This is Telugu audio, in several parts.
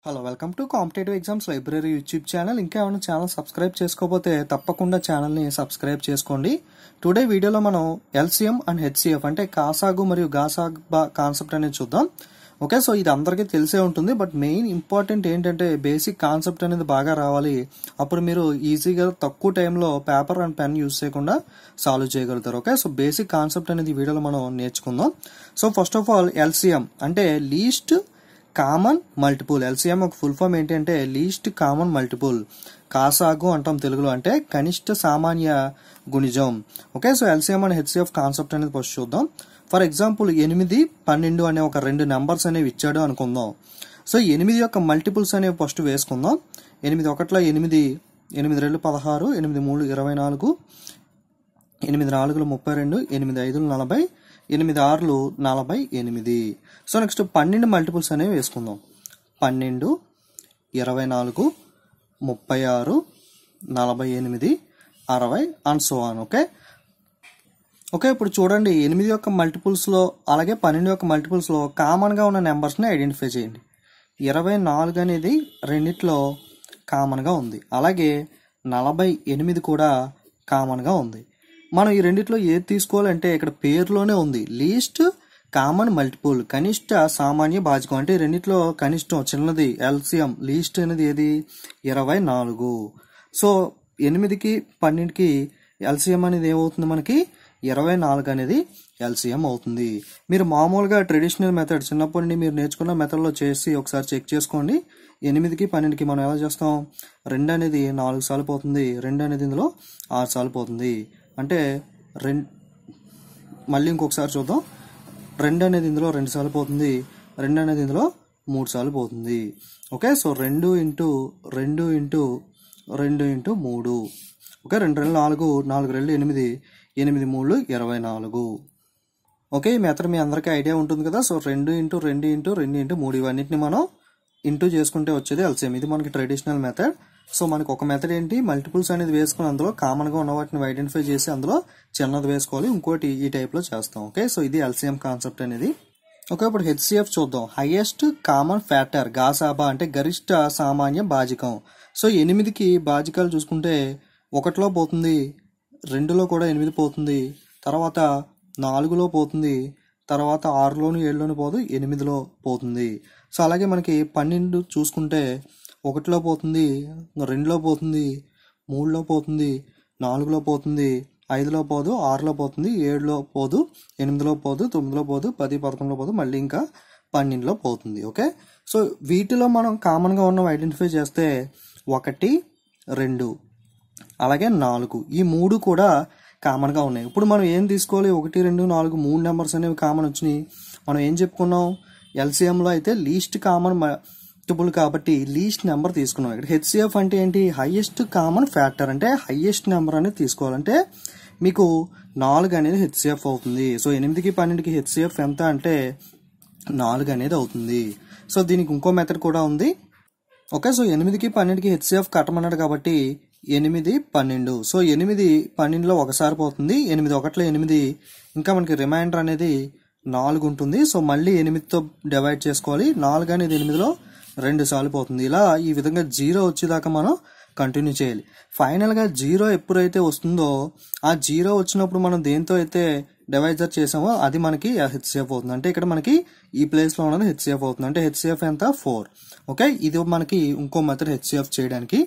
hello welcome to competitive exams library YouTube channel ఇంకా ఏమైనా ఛానల్ సబ్స్క్రైబ్ చేసుకోకపోతే తప్పకుండా ఛానల్ని సబ్స్క్రైబ్ చేసుకోండి టుడే వీడియోలో మనం ఎల్సిఎం అండ్ హెచ్సిఎఫ్ అంటే కాసాగు మరియు గాసాగ్ కాన్సెప్ట్ అనేది చూద్దాం ఓకే సో ఇది అందరికీ తెలిసే ఉంటుంది బట్ మెయిన్ ఇంపార్టెంట్ ఏంటంటే బేసిక్ కాన్సెప్ట్ అనేది బాగా రావాలి అప్పుడు మీరు ఈజీగా తక్కువ టైంలో పేపర్ అండ్ పెన్ యూజ్ చేయకుండా సాల్వ్ చేయగలుగుతారు ఓకే సో బేసిక్ కాన్సెప్ట్ అనేది ఈ వీడియోలో మనం నేర్చుకుందాం so first of all LCM అంటే లీస్ట్ కామన్ మల్టిపుల్ ఎల్సిఎం ఒక ఫుల్ ఫామ్ ఏంటి అంటే లీస్ట్ కామన్ మల్టిపుల్ కాసాగు అంటాం తెలుగులో అంటే కనిష్ట సామాన్య గుణిజం okay so LCM and HCF concept అనేది ఫస్ట్ చూద్దాం ఫర్ ఎగ్జాంపుల్ ఎనిమిది పన్నెండు అనే ఒక రెండు నెంబర్స్ అనేవి ఇచ్చాడు అనుకుందాం సో ఎనిమిది యొక్క మల్టిపుల్స్ అనేవి ఫస్ట్ వేసుకుందాం ఎనిమిది ఒకట్లో ఎనిమిది ఎనిమిది రెండు పదహారు ఎనిమిది మూడు ఇరవై నాలుగు ఎనిమిది నాలుగులు ముప్పై రెండు ఎనిమిది ఐదులు నలభై ఎనిమిది ఆరులు నలభై ఎనిమిది సో నెక్స్ట్ పన్నెండు మల్టిపుల్స్ అనేవి వేసుకుందాం పన్నెండు ఇరవై నాలుగు ముప్పై ఆరు నలభై ఎనిమిది అరవై and so on okay okay ఇప్పుడు చూడండి ఎనిమిది యొక్క మల్టిపుల్స్లో అలాగే పన్నెండు యొక్క మల్టిపుల్స్లో కామన్గా ఉన్న నెంబర్స్ని ఐడెంటిఫై చేయండి ఇరవై నాలుగు అనేది రెండిట్లో కామన్గా ఉంది అలాగే నలభై ఎనిమిది కూడా కామన్గా ఉంది మనం ఈ రెండిట్లో ఏది తీసుకోవాలంటే ఇక్కడ పేరులోనే ఉంది లీస్ట్ కామన్ మల్టిపుల్ కనిష్ట సామాన్య భాజకం అంటే ఈ రెండిట్లో కనిష్టం చిన్నది ఎల్సిఎం లీస్ట్ అనేది ఏది ఇరవై నాలుగు సో ఎనిమిదికి పన్నెండుకి ఎల్సిఎం అనేది ఏమవుతుంది మనకి ఇరవై నాలుగు అనేది ఎల్సిఎం అవుతుంది మీరు మామూలుగా ట్రెడిషనల్ మెథడ్ చిన్నప్పటి నుండి మీరు నేర్చుకున్న మెథడ్లో చేసి ఒకసారి చెక్ చేసుకోండి ఎనిమిదికి పన్నెండుకి మనం ఎలా చేస్తాం రెండు అనేది నాలుగు సార్లు పోతుంది రెండు అనేది ఇందులో ఆరు సార్లు పోతుంది అంటే రెండు మళ్ళీ ఇంకొకసారి చూద్దాం రెండు అనేది ఇందులో రెండు సార్లు పోతుంది రెండు అనేది ఇందులో మూడు సార్లు పోతుంది ఓకే సో రెండు ఇంటూ రెండు ఇంటూ రెండు ఇంటూ మూడు ఓకే రెండు రెండు నాలుగు నాలుగు రెండు ఎనిమిది ఎనిమిది మూడు ఇరవై నాలుగు ఓకే ఈ మెథడ్ మీ అందరికీ ఐడియా ఉంటుంది కదా సో రెండు ఇంటూ రెండు ఇంటూ రెండు ఇంటూ మూడు ఇవన్నిటిని మనం ఇంటూ చేసుకుంటే వచ్చేది ఎల్సిఎం ఇది మనకి ట్రెడిషనల్ మెథడ్ సో మనకి ఒక మెథడ్ ఏంటి మల్టిపుల్స్ అనేది వేసుకుని అందులో కామన్గా ఉన్న వాటిని ఐడెంటిఫై చేసి అందులో చిన్నది వేసుకోవాలి ఇంకోటి ఈ టైప్లో చేస్తాం ఓకే సో ఇది ఎల్సిఎం కాన్సెప్ట్ అనేది ఓకే ఇప్పుడు హెచ్సిఎఫ్ చూద్దాం హైయెస్ట్ కామన్ ఫ్యాక్టర్ గాసాబా అంటే గరిష్ట సామాన్య బాజికం సో ఎనిమిదికి బాజికాలు చూసుకుంటే ఒకటిలో పోతుంది రెండులో కూడా ఎనిమిది పోతుంది తర్వాత నాలుగులో పోతుంది తర్వాత ఆరులోను ఏడులోను పోదు ఎనిమిదిలో పోతుంది సో అలాగే మనకి పన్నెండు చూసుకుంటే ఒకటిలో పోతుంది రెండులో పోతుంది మూడులో పోతుంది నాలుగులో పోతుంది ఐదులో పోదు ఆరులో పోతుంది ఏడులో పోదు ఎనిమిదిలో పోదు తొమ్మిదిలో పోదు పది పదకొండులో పోదు మళ్ళీ ఇంకా పన్నెండులో పోతుంది ఓకే సో వీటిలో మనం కామన్గా ఉన్నవి ఐడెంటిఫై చేస్తే ఒకటి రెండు అలాగే నాలుగు ఈ మూడు కూడా కామన్గా ఉన్నాయి ఇప్పుడు మనం ఏం తీసుకోవాలి ఒకటి రెండు నాలుగు మూడు నెంబర్స్ అనేవి కామన్ వచ్చినాయి మనం ఏం చెప్పుకున్నాం ఎల్సిఎంలో అయితే లీస్ట్ కామన్ మల్టిపుల్ కాబట్టి లీస్ట్ నెంబర్ తీసుకున్నాం ఇక్కడ హెచ్సిఎఫ్ అంటే ఏంటి హైయెస్ట్ కామన్ ఫ్యాక్టర్ అంటే హైయెస్ట్ నెంబర్ అనేది తీసుకోవాలంటే మీకు నాలుగు అనేది హెచ్సిఎఫ్ అవుతుంది సో ఎనిమిదికి పన్నెండుకి హెచ్సిఎఫ్ ఎంత అంటే నాలుగు అనేది అవుతుంది సో దీనికి ఇంకో మెథడ్ కూడా ఉంది ఓకే సో ఎనిమిదికి పన్నెండుకి హెచ్సిఎఫ్ కట్టమన్నాడు కాబట్టి ఎనిమిది పన్నెండు సో ఎనిమిది పన్నెండులో ఒకసారి పోతుంది ఎనిమిది ఒకటిలో ఎనిమిది ఇంకా మనకి రిమైండర్ అనేది నాలుగు ఉంటుంది సో మళ్ళీ ఎనిమిదితో డివైడ్ చేసుకోవాలి నాలుగు అనేది ఎనిమిదిలో రెండు సార్లు పోతుంది ఇలా ఈ విధంగా జీరో వచ్చేదాకా మనం కంటిన్యూ చేయాలి ఫైనల్గా జీరో ఎప్పుడైతే వస్తుందో ఆ జీరో వచ్చినప్పుడు మనం దేంతో అయితే డివైజర్ చేసామో అది మనకి హెచ్సిఎఫ్ అవుతుంది అంటే ఇక్కడ మనకి ఈ ప్లేస్లో ఉన్నది హెచ్సిఎఫ్ అవుతుంది అంటే హెచ్సిఎఫ్ ఎంత ఫోర్ ఓకే ఇది మనకి ఇంకో మెథడ్ హెచ్సిఎఫ్ చేయడానికి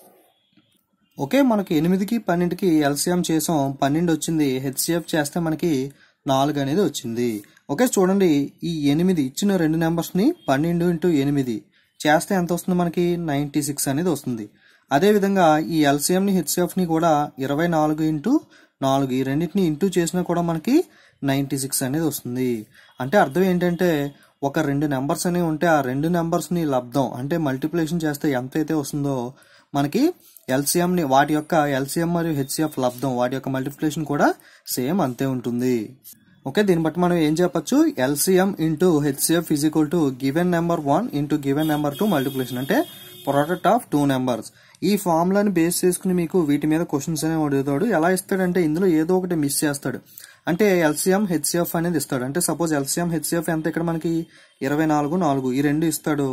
ఓకే మనకి ఎనిమిదికి పన్నెండుకి ఎల్సిఎం చేసాం పన్నెండు వచ్చింది హెచ్సిఎఫ్ చేస్తే మనకి నాలుగు అనేది వచ్చింది ఓకే చూడండి ఈ ఎనిమిది ఇచ్చిన రెండు నెంబర్స్ని పన్నెండు ఇంటూ ఎనిమిది చేస్తే ఎంత వస్తుంది మనకి నైంటీ సిక్స్ అనేది వస్తుంది అదేవిధంగా ఈ ఎల్సిఎంని హెచ్సిఎఫ్ని కూడా ఇరవై నాలుగు ఇంటూ నాలుగు ఈ రెండింటిని ఇంటూ చేసినా కూడా మనకి నైంటీ సిక్స్ అనేది వస్తుంది అంటే అర్థం ఏంటంటే ఒక రెండు నెంబర్స్ అనేవి ఉంటే ఆ రెండు నెంబర్స్ని లబ్ధం అంటే మల్టిప్లికేషన్ చేస్తే ఎంత అయితే వస్తుందో మనకి ఎల్సిఎంని వాటి యొక్క ఎల్సిఎం మరియు హెచ్సిఎఫ్ లబ్ధం వాటి యొక్క మల్టిప్లికేషన్ కూడా సేమ్ అంతే ఉంటుంది ఓకే దీన్ని బట్టి మనం ఏం చెప్పొచ్చు LCM into HCF is equal to given number one into given number two multiplication అంటే ప్రొడక్ట్ ఆఫ్ టూ నెంబర్స్ ఈ ఫార్ములాని బేస్ చేసుకుని మీకు వీటి మీద క్వశ్చన్స్ అనేవి అడుగుతాడు ఎలా ఇస్తాడంటే ఇందులో ఏదో ఒకటి మిస్ చేస్తాడు అంటే ఎల్సిఎం హెచ్సిఎఫ్ అనేది ఇస్తాడు అంటే సపోజ్ ఎల్సిఎం హెచ్సిఎఫ్ ఎంత ఇక్కడ మనకి ఇరవై నాలుగు నాలుగు ఈ రెండు ఇస్తాడు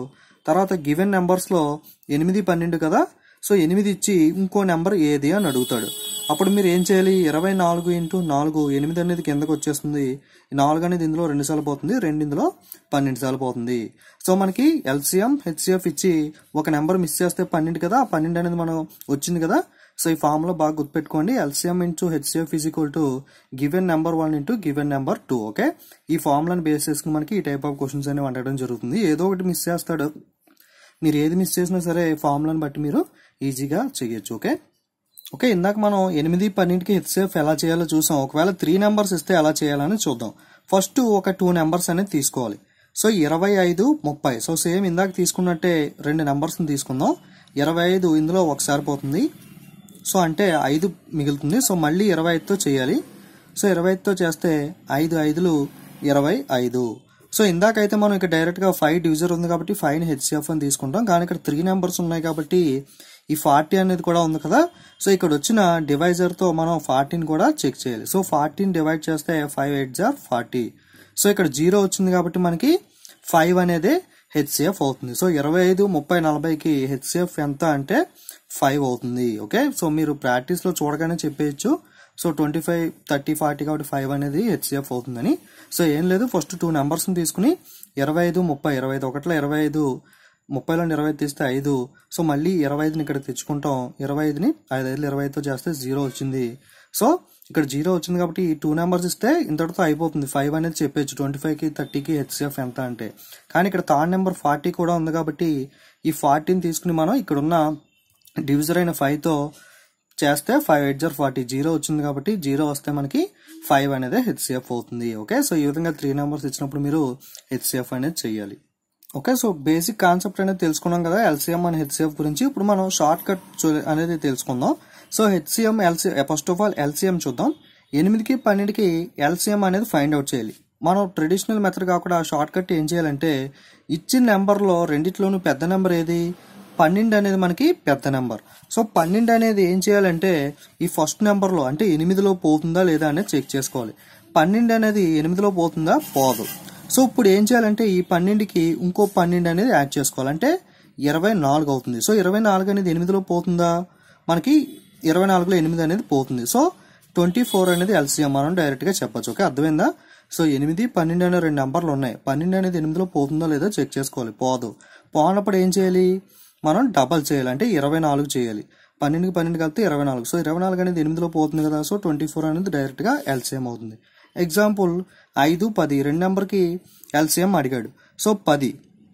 తర్వాత గివెన్ నెంబర్స్లో ఎనిమిది పన్నెండు కదా సో ఎనిమిది ఇచ్చి ఇంకో నెంబర్ ఏది అని అడుగుతాడు అప్పుడు మీరు ఏం చేయాలి ఇరవై నాలుగు ఇంటూ నాలుగు ఎనిమిది అనేది కిందకు వచ్చేస్తుంది నాలుగు అనేది ఇందులో రెండు సార్లు పోతుంది రెండు ఇందులో పన్నెండు సార్లు పోతుంది సో మనకి ఎల్సిఎం హెచ్సిఎఫ్ ఇచ్చి ఒక నెంబర్ మిస్ చేస్తే పన్నెండు కదా ఆ పన్నెండు అనేది మనం వచ్చింది కదా సో ఈ ఫార్ములా బాగా గుర్తుపెట్టుకోండి LCM into HCF is equal to given number one into given number two okay ఈ ఫార్ములాని బేస్ చేసుకుని మనకి ఈ టైప్ ఆఫ్ క్వశ్చన్స్ అనేవి అడగడం జరుగుతుంది ఏదో ఒకటి మిస్ చేస్తాడు మీరు ఏది మిస్ చేసినా సరే ఫార్ములాని బట్టి మీరు ఈజీగా చేయొచ్చు ఓకే ఓకే ఇందాక మనం ఎనిమిది పన్నెండుకి హెచ్సిఎఫ్ ఎలా చేయాలో చూసాం ఒకవేళ త్రీ నెంబర్స్ ఇస్తే ఎలా చేయాలని చూద్దాం ఫస్ట్ ఒక టూ నెంబర్స్ అనేది తీసుకోవాలి సో ఇరవై ఐదు ముప్పై సో సేమ్ ఇందాక తీసుకున్నట్టే రెండు నెంబర్స్ని తీసుకుందాం ఇరవై ఐదు ఇందులో ఒకసారి పోతుంది సో అంటే ఐదు మిగులుతుంది సో మళ్ళీ ఇరవై ఐదుతో చేయాలి సో ఇరవై ఐదుతో చేస్తే ఐదు ఐదులు ఇరవై ఐదు సో ఇందాకైతే మనం ఇక్కడ డైరెక్ట్గా ఫైవ్ డివిజర్ ఉంది కాబట్టి ఫైవ్ హెచ్సిఎఫ్ అని తీసుకుంటాం కానీ ఇక్కడ త్రీ నెంబర్స్ ఉన్నాయి కాబట్టి ఈ ఫార్టీ అనేది కూడా ఉంది కదా సో ఇక్కడ వచ్చిన డివైజర్తో మనం ఫార్టీని కూడా చెక్ చేయాలి సో ఫార్టీని డివైడ్ చేస్తే ఫైవ్ ఎయిట్ జార్ ఫార్టీ సో ఇక్కడ జీరో వచ్చింది కాబట్టి మనకి ఫైవ్ అనేది హెచ్సిఎఫ్ అవుతుంది సో ఇరవై ఐదు ముప్పై నలభైకి హెచ్సిఎఫ్ ఎంత అంటే ఫైవ్ అవుతుంది ఓకే సో మీరు ప్రాక్టీస్లో చూడగానే చెప్పేయచ్చు so twenty five thirty forty కాబట్టి ఫైవ్ అనేది హెచ్సిఎఫ్ అవుతుందని సో ఏం లేదు ఫస్ట్ టూ నెంబర్స్ని తీసుకుని ఇరవై ఐదు ముప్పై ఇరవై ఐదు ఒకటిలో ఇరవై ఐదు ముప్పైలో ఇరవై ఐదు తీస్తే ఐదు సో మళ్ళీ ఇరవై ఐదుని ఇక్కడ తెచ్చుకుంటాం ఇరవై ఐదుని ఐదు ఐదులు ఇరవై ఐదుతో చేస్తే జీరో వచ్చింది సో ఇక్కడ జీరో వచ్చింది కాబట్టి ఈ టూ నెంబర్స్ ఇస్తే ఇంతటితో అయిపోతుంది ఫైవ్ అనేది చెప్పేచ్చు ట్వంటీ ఫైవ్కి థర్టీకి హెచ్సిఎఫ్ ఎంత అంటే కానీ ఇక్కడ థర్డ్ నెంబర్ ఫార్టీ కూడా ఉంది కాబట్టి ఈ ఫార్టీని తీసుకుని మనం ఇక్కడ ఉన్న డివిజర్ అయిన ఫైవ్తో చేస్తే ఫైవ్ ఎయిట్ జర్ ఫార్టీ జీరో వచ్చింది కాబట్టి జీరో వస్తే మనకి ఫైవ్ అనేది హెచ్సిఎఫ్ అవుతుంది ఓకే సో ఈ విధంగా త్రీ నెంబర్స్ ఇచ్చినప్పుడు మీరు హెచ్సిఎఫ్ అనేది చేయాలి ఓకే సో బేసిక్ కాన్సెప్ట్ అనేది తెలుసుకున్నాం కదా ఎల్సిఎం అండ్ హెచ్సిఎఫ్ గురించి ఇప్పుడు మనం షార్ట్ కట్ అనేది తెలుసుకుందాం so HCM LC first of all LCM చూద్దాం ఎనిమిదికి పన్నెండుకి ఎల్సిఎం అనేది ఫైండ్ అవుట్ చేయాలి మనం ట్రెడిషనల్ మెథడ్ కాకుండా షార్ట్ కట్ ఏం చేయాలంటే ఇచ్చిన నెంబర్లో రెండిట్లోనూ పెద్ద నెంబర్ ఏది పన్నెండు అనేది మనకి పెద్ద నెంబర్ సో పన్నెండు అనేది ఏం చేయాలంటే ఈ ఫస్ట్ నెంబర్లో అంటే ఎనిమిదిలో పోతుందా లేదా అనేది చెక్ చేసుకోవాలి పన్నెండు అనేది ఎనిమిదిలో పోతుందా పోదు సో ఇప్పుడు ఏం చేయాలంటే ఈ పన్నెండుకి ఇంకో పన్నెండు అనేది యాడ్ చేసుకోవాలి అంటే ఇరవై నాలుగు అవుతుంది సో ఇరవై నాలుగు అనేది ఎనిమిదిలో పోతుందా మనకి ఇరవై నాలుగులో ఎనిమిది అనేది పోతుంది సో ట్వంటీ ఫోర్ అనేది ఎల్సీఎం మనం డైరెక్ట్గా చెప్పొచ్చు ఓకే అర్థమైందా సో ఎనిమిది పన్నెండు అనే రెండు నెంబర్లు ఉన్నాయి పన్నెండు అనేది ఎనిమిదిలో పోతుందో లేదో చెక్ చేసుకోవాలి పోదు పోనప్పుడు ఏం చేయాలి మనం డబల్ చేయాలి అంటే ఇరవై నాలుగు చేయాలి పన్నెండుకి పన్నెండు కలిపితే ఇరవై నాలుగు సో ఇరవై నాలుగు అనేది ఎనిమిదిలో పోతుంది కదా సో ట్వంటీ ఫోర్ అనేది డైరెక్ట్గా ఎల్సీఎం అవుతుంది ఎగ్జాంపుల్ ఐదు పది రెండు నెంబర్కి ఎల్సీఎం అడిగాడు సో పది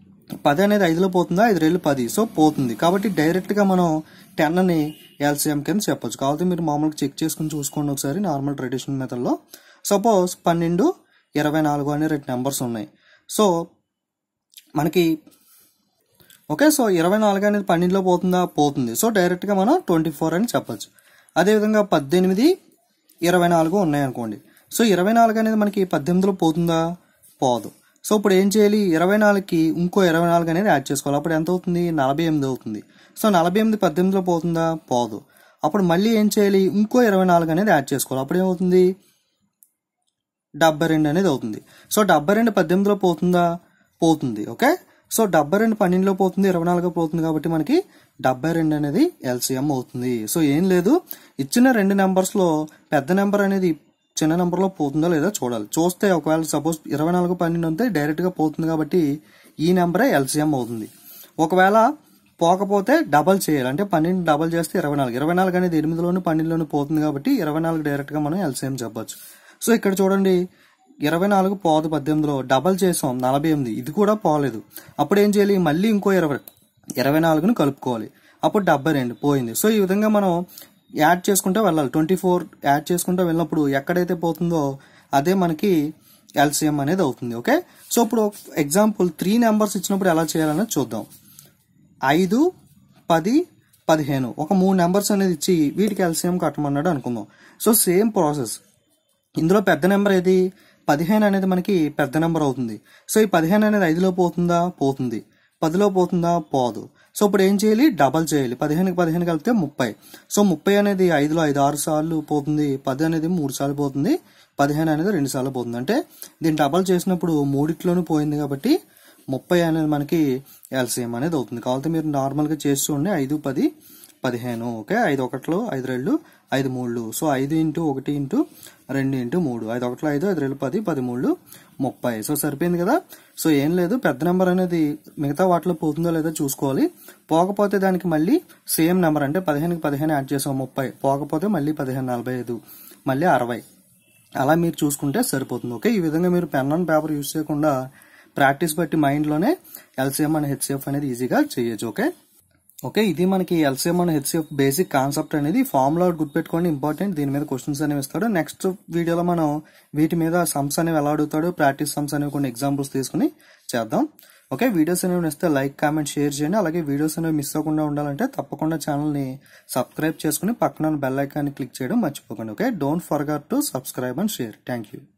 పది అనేది ఐదులో పోతుందా ఐదు రెళ్ళు పది సో పోతుంది కాబట్టి డైరెక్ట్గా మనం టెన్ అని ఎల్సీఎం కింద చెప్పొచ్చు కాబట్టి మీరు మామూలుగా చెక్ చేసుకుని చూసుకోండి ఒకసారి నార్మల్ ట్రెడిషనల్ మెథడ్లో సపోజ్ పన్నెండు ఇరవై నాలుగు అనే రెండు నెంబర్స్ ఉన్నాయి సో మనకి ఓకే సో ఇరవై నాలుగు అనేది పన్నెండులో పోతుందా పోతుంది సో డైరెక్ట్గా మనం ట్వంటీ ఫోర్ అని చెప్పొచ్చు అదేవిధంగా పద్దెనిమిది ఇరవై నాలుగు ఉన్నాయనుకోండి సో ఇరవై నాలుగు అనేది మనకి పద్దెనిమిదిలో పోతుందా పోదు సో ఇప్పుడు ఏం చేయాలి ఇరవై నాలుగుకి ఇంకో ఇరవై నాలుగు అనేది యాడ్ చేసుకోవాలి అప్పుడు ఎంత అవుతుంది నలభై ఎనిమిది అవుతుంది సో నలభై ఎనిమిది పద్దెనిమిదిలో పోతుందా పోదు అప్పుడు మళ్ళీ ఏం చేయాలి ఇంకో ఇరవై నాలుగు అనేది యాడ్ చేసుకోవాలి అప్పుడు ఏమవుతుంది డెబ్బై రెండు అనేది అవుతుంది సో డెబ్బై రెండు పద్దెనిమిదిలో పోతుందా పోతుంది ఓకే సో డెబ్బై రెండు పన్నెండులో పోతుంది ఇరవై నాలుగులో పోతుంది కాబట్టి మనకి డెబ్బై రెండు అనేది ఎల్సిఎం అవుతుంది సో ఏం లేదు ఇచ్చిన రెండు నెంబర్స్లో పెద్ద నెంబర్ అనేది చిన్న నెంబర్లో పోతుందో లేదో చూడాలి చూస్తే ఒకవేళ సపోజ్ ఇరవై నాలుగు పన్నెండు ఉంటే డైరెక్ట్గా పోతుంది కాబట్టి ఈ నెంబరే ఎల్సిఎం అవుతుంది ఒకవేళ పోకపోతే డబల్ చేయాలి అంటే పన్నెండు డబల్ చేస్తే ఇరవై నాలుగు ఇరవై నాలుగు అనేది ఎనిమిదిలోను పన్నెండులోను పోతుంది కాబట్టి ఇరవై నాలుగు డైరెక్ట్గా మనం ఎల్సిఎం చెప్పొచ్చు సో ఇక్కడ చూడండి ఇరవై నాలుగు పోదు పద్దెనిమిదిలో డబల్ చేసాం నలభై ఎనిమిది ఇది కూడా పోలేదు అప్పుడు ఏం చేయాలి మళ్ళీ ఇంకో ఇరవై ఇరవై నాలుగును కలుపుకోవాలి అప్పుడు డెబ్బై రెండు పోయింది సో ఈ విధంగా మనం యాడ్ చేసుకుంటూ వెళ్ళాలి ట్వంటీ ఫోర్ యాడ్ చేసుకుంటూ వెళ్ళినప్పుడు ఎక్కడైతే పోతుందో అదే మనకి ఎల్సిఎం అనేది అవుతుంది ఓకే సో ఇప్పుడు ఎగ్జాంపుల్ త్రీ నెంబర్స్ ఇచ్చినప్పుడు ఎలా చేయాలనేది చూద్దాం ఐదు పది పదిహేను ఒక మూడు నెంబర్స్ అనేది ఇచ్చి వీటికి ఎల్సిఎం కట్టమన్నాడు అనుకుందాం సో సేమ్ ప్రాసెస్ ఇందులో పెద్ద నెంబర్ ఏది పదిహేను అనేది మనకి పెద్ద నెంబర్ అవుతుంది సో ఈ పదిహేను అనేది ఐదులో పోతుందా పోతుంది పదిలో పోతుందా పోదు సో ఇప్పుడు ఏం చేయాలి డబల్ చేయాలి పదిహేనుకి పదిహేను కలిపితే ముప్పై సో ముప్పై అనేది ఐదులో ఐదు ఆరు సార్లు పోతుంది పది అనేది మూడు సార్లు పోతుంది పదిహేను అనేది రెండు సార్లు పోతుంది అంటే దీన్ని డబల్ చేసినప్పుడు మూడిట్లోనూ పోయింది కాబట్టి ముప్పై అనేది మనకి ఎల్సిఎం అనేది అవుతుంది కావాలంటే మీరు నార్మల్గా చేసి చూడండి ఐదు పది పదిహేను ఓకే ఐదు ఒకట్లు ఐదు రెండు ఐదు మూడు సో ఐదు ఇంటూ ఒకటి ఇంటూ రెండు ఇంటూ మూడు ఐదు ఒకట్లు ఐదు ఐదు రెండు పది పది మూడు ముప్పై సో సరిపోయింది కదా సో ఏం లేదు పెద్ద నెంబర్ అనేది మిగతా వాటిలో పోతుందో లేదో చూసుకోవాలి పోకపోతే దానికి మళ్ళీ సేమ్ నెంబర్ అంటే పదిహేనుకి పదిహేను యాడ్ చేసాం ముప్పై పోకపోతే మళ్ళీ పదిహేను నలభై ఐదు మళ్ళీ అరవై అలా మీరు చూసుకుంటే సరిపోతుంది ఓకే ఈ విధంగా మీరు పెన్ అండ్ పేపర్ యూస్ చేయకుండా ప్రాక్టీస్ బట్టి మైండ్లోనే ఎల్సిఎం అండ్ హెచ్సిఎఫ్ అనేది ఈజీగా చేయొచ్చు ఓకే ఓకే ఇది మనకి LCM and HCF basic concept అనేది ఫార్ములా గుర్తుపెట్టుకోండి ఇంపార్టెంట్ దీని మీద క్వశ్చన్స్ అనేవి ఇస్తాడు నెక్స్ట్ వీడియోలో మనం వీటి మీద సమ్స్ అనేవి ఎలా అడుగుతాడు ప్రాక్టీస్ సమ్స్ అనేవి కొన్ని ఎగ్జాంపుల్స్ తీసుకుని చేద్దాం ఓకే వీడియోస్ అనేవి నచ్చితే లైక్ కామెంట్ షేర్ చేయండి అలాగే వీడియోస్ అనేవి మిస్ అవ్వకుండా ఉండాలంటే తప్పకుండా ఛానల్ని సబ్స్క్రైబ్ చేసుకుని పక్కన బెల్ ఐకాన్ని క్లిక్ చేయడం మర్చిపోకండి okay don't forget to subscribe and share thank you